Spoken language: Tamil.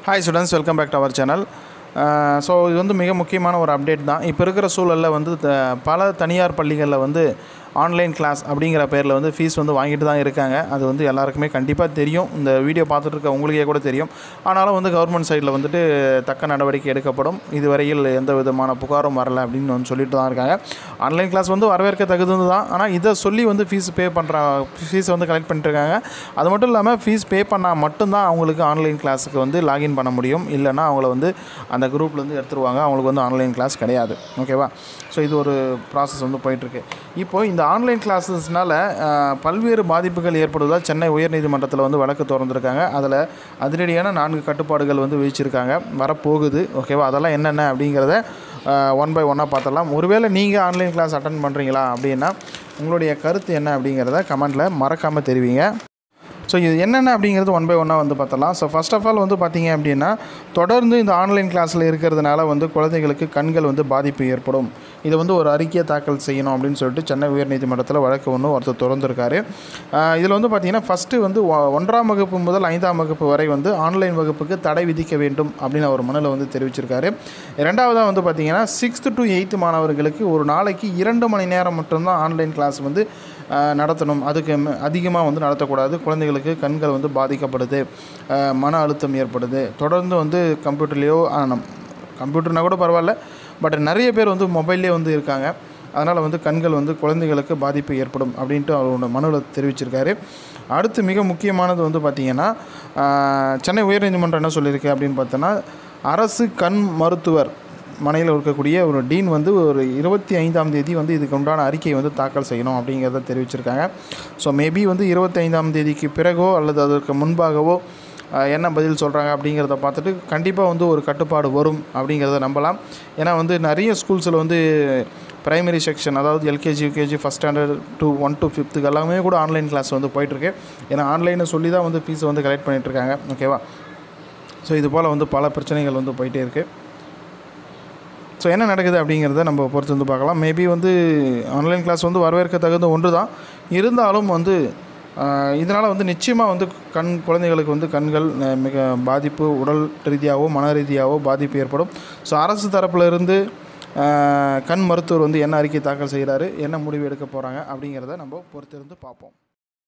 hi students welcome back to our channel so இது வந்து மிக முக்கியமான ஒரு அப்டேட் தான் இப்போ இருக்கிற சூழலில் வந்து த- பல தனியார் பள்ளிகளில் வந்து ஆன்லைன் கிளாஸ் அப்படிங்கிற பேரில் வந்து ஃபீஸ் வந்து வாங்கிட்டு தான் இருக்காங்க அது வந்து எல்லாருக்குமே கண்டிப்பாக தெரியும் இந்த வீடியோ பார்த்துட்டு இருக்க உங்களுக்கே கூட தெரியும் ஆனாலும் வந்து கவர்மெண்ட் சைடில் வந்துட்டு தக்க நடவடிக்கை எடுக்கப்படும் இதுவரையில் எந்த விதமான புகாரும் வரல அப்படின்னு வந்து சொல்லிட்டு தான் இருக்காங்க ஆன்லைன் கிளாஸ் வந்து வரவேற்க தகுந்தது தான் ஆனால் இதை சொல்லி வந்து ஃபீஸ் பே பண்ணுற ஃபீஸ் வந்து கலெக்ட் பண்ணிட்டு இருக்காங்க அது மட்டும் இல்லாமல் ஃபீஸ் பே பண்ணால் மட்டும்தான் அவங்களுக்கு ஆன்லைன் கிளாஸுக்கு வந்து லாகின் பண்ண முடியும் இல்லைன்னா அவங்கள வந்து அந்த குரூப்லேருந்து எடுத்துருவாங்க அவங்களுக்கு வந்து ஆன்லைன் கிளாஸ் கிடையாது ஓகேவா ஸோ இது ஒரு ப்ராசஸ் வந்து போயிட்டுருக்கு இப்போ இந்த ஆன்லைன் கிளாஸஸ்னால பல்வேறு பாதிப்புகள் ஏற்படுவதால் சென்னை உயர்நீதிமன்றத்தில் வந்து வழக்கு திறந்துருக்காங்க அதில் அதிரடியான நான்கு கட்டுப்பாடுகள் வந்து விதிச்சிருக்காங்க வரப்போகுது ஓகேவா அதெல்லாம் என்னென்ன அப்படிங்கிறத ஒன் பை ஒன்னாக பார்த்துடலாம் ஒருவேளை நீங்கள் ஆன்லைன் கிளாஸ் அட்டன் பண்ணுறீங்களா அப்படின்னா உங்களுடைய கருத்து என்ன அப்படிங்கிறத கமெண்ட்டில் மறக்காமல் தெரிவிங்க ஸோ இது என்னென்ன அப்படிங்கிறது ஒன் பை ஒன்னாக வந்து பார்த்தலாம் ஸோ ஃபர்ஸ்ட் ஆஃப் ஆல் வந்து பார்த்தீங்க அப்படின்னா தொடர்ந்து இந்த ஆன்லைன் கிளாஸில் இருக்கிறதுனால வந்து குழந்தைகளுக்கு கண்கள் வந்து பாதிப்பு ஏற்படும் இதை வந்து ஒரு அறிக்கையை தாக்கல் செய்யணும் அப்படின்னு சொல்லிட்டு சென்னை உயர்நீதிமன்றத்தில் வழக்கு ஒன்று ஒருத்தர் திறந்திருக்காரு இதில் வந்து பார்த்தீங்கன்னா ஃபஸ்ட்டு வந்து ஒ- ஒன்றாம் வகுப்பு முதல் ஐந்தாம் வகுப்பு வரை வந்து ஆன்லைன் வகுப்புக்கு தடை விதிக்க வேண்டும் அப்படின்னு அவர் மனுவில் வந்து தெரிவிச்சிருக்காரு ரெண்டாவதாக வந்து பார்த்தீங்கன்னா சிக்ஸ்த்து டு எயித்து மாணவர்களுக்கு ஒரு நாளைக்கு இரண்டு மணி நேரம் மட்டும்தான் ஆன்லைன் கிளாஸ் வந்து ஆஹ், நடத்தணும் அதுக்கு அதிகமாக வந்து நடத்தக்கூடாது குழந்தைகளுக்கு கண்கள் வந்து பாதிக்கப்படுது ஆஹ், மன அழுத்தம் ஏற்படுது தொடர்ந்து வந்து கம்ப்யூட்டர்லேயோ கம்ப்யூட்டர்னா கூட பரவாயில்ல பட் நிறைய பேர் வந்து மொபைல்லே வந்து இருக்காங்க அதனால் வந்து கண்கள் வந்து குழந்தைகளுக்கு பாதிப்பு ஏற்படும் அப்படின்ட்டு அவரோட மனுவில் தெரிவிச்சிருக்காரு அடுத்து மிக முக்கியமானது வந்து பார்த்திங்கன்னா ஆஹ், சென்னை உயர்நீதிமன்றம் என்ன சொல்லியிருக்கு அப்படின்னு பார்த்தோன்னா அரசு கண் மருத்துவர் மனையில் இருக்கக்கூடிய ஒரு டீன் வந்து ஒரு இருபத்தி ஐந்தாம் தேதி வந்து இதுக்கு உண்டான அறிக்கையை வந்து தாக்கல் செய்யணும் அப்படிங்கிறத தெரிவிச்சிருக்காங்க ஸோ மேபி வந்து இருபத்தி ஐந்தாம் தேதிக்கு பிறகோ அல்லது அதற்கு முன்பாகவோ ஆஹ், என்ன பதில் சொல்கிறாங்க அப்படிங்கிறத பார்த்துட்டு கண்டிப்பாக வந்து ஒரு கட்டுப்பாடு வரும் அப்படிங்கிறத நம்பலாம் ஏன்னா வந்து நிறைய ஸ்கூல்ஸில் வந்து பிரைமரி செக்ஷன் அதாவது LKG UKG first standard to one to ஃபிஃப்த்துக்கு எல்லாமே கூட ஆன்லைன் கிளாஸ் வந்து போயிட்டுருக்கு ஏன்னா ஆன்லைனை சொல்லி தான் வந்து ஃபீஸை வந்து கலெக்ட் பண்ணிகிட்ருக்காங்க ஓகேவா ஸோ இது போல் வந்து பல பிரச்சனைகள் வந்து போயிட்டே இருக்குது ஸோ என்ன நடக்குது அப்படிங்கிறத நம்ம பொறுத்து வந்து பார்க்கலாம் மேபி வந்து ஆன்லைன் கிளாஸ் வந்து வரவேற்க தகுந்த ஒன்று தான் இருந்தாலும் வந்து இதனால் வந்து நிச்சயமாக வந்து கண் குழந்தைகளுக்கு வந்து கண்கள் அஹ், மிக பாதிப்பு உடல் ரீதியாகவோ மன ரீதியாகவோ பாதிப்பு ஏற்படும் ஸோ அரசு தரப்புல இருந்து அஹ், கண் மருத்துவர் வந்து என்ன அறிக்கை தாக்கல் செய்கிறாரு என்ன முடிவு எடுக்க போகிறாங்க அப்படிங்கிறத நம்ம பொறுத்திருந்து பார்ப்போம்